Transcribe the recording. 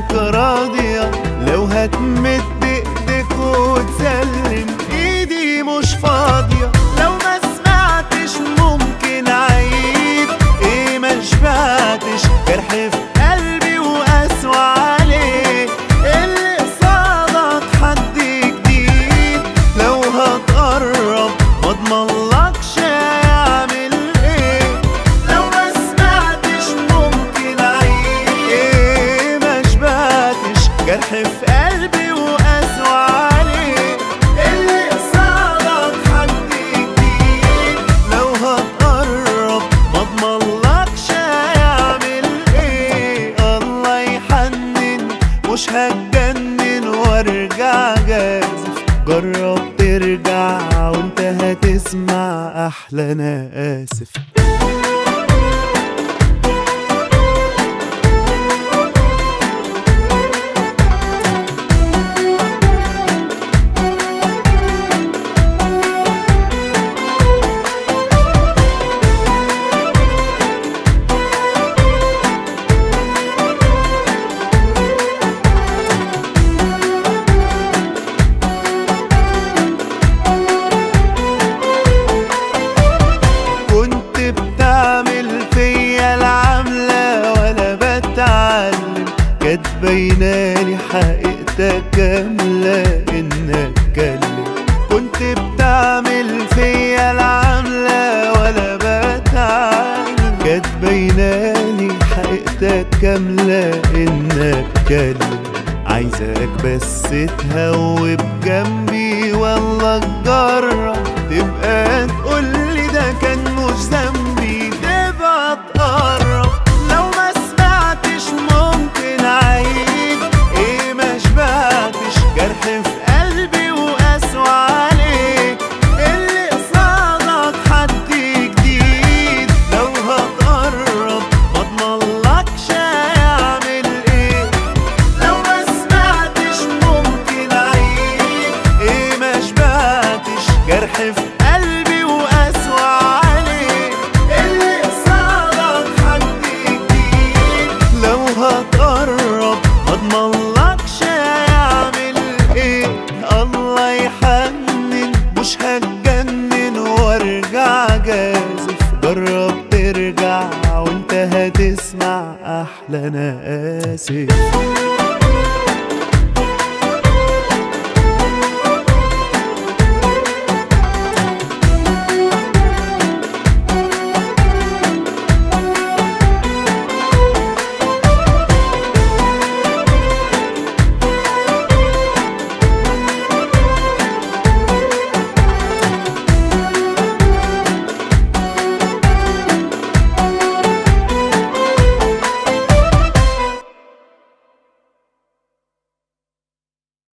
انك راضية لو هتمد ايدك وتسلم ايدي مش فاضية لو ما سمعتش ممكن اعيد ايه ما شبعتش جرح في قلبي وقسوة عليه اللي قصادك حد جديد لو هتقرب مضمنلكش هيعمل ايه لو ما سمعتش ممكن اعيد ايه ما شبعتش جرح في قلبي وقسوة عليه اللي قصادك حد جديد لو هتقرب مضمنلكش هيعمل ايه الله يحنن مش هتجنن وارجع جازف جرب ترجع وانت هتسمع احلى انا اسف كنت بتعمل فيا العملة ولا بتعلم كانت باينالي حقيقتك كاملة انك كلم كنت بتعمل فيا العملة ولا بتعلم كانت باينالي حقيقتك كاملة انك كلم عايزك بس تهوب جنبي والله تجرب تبقى تقول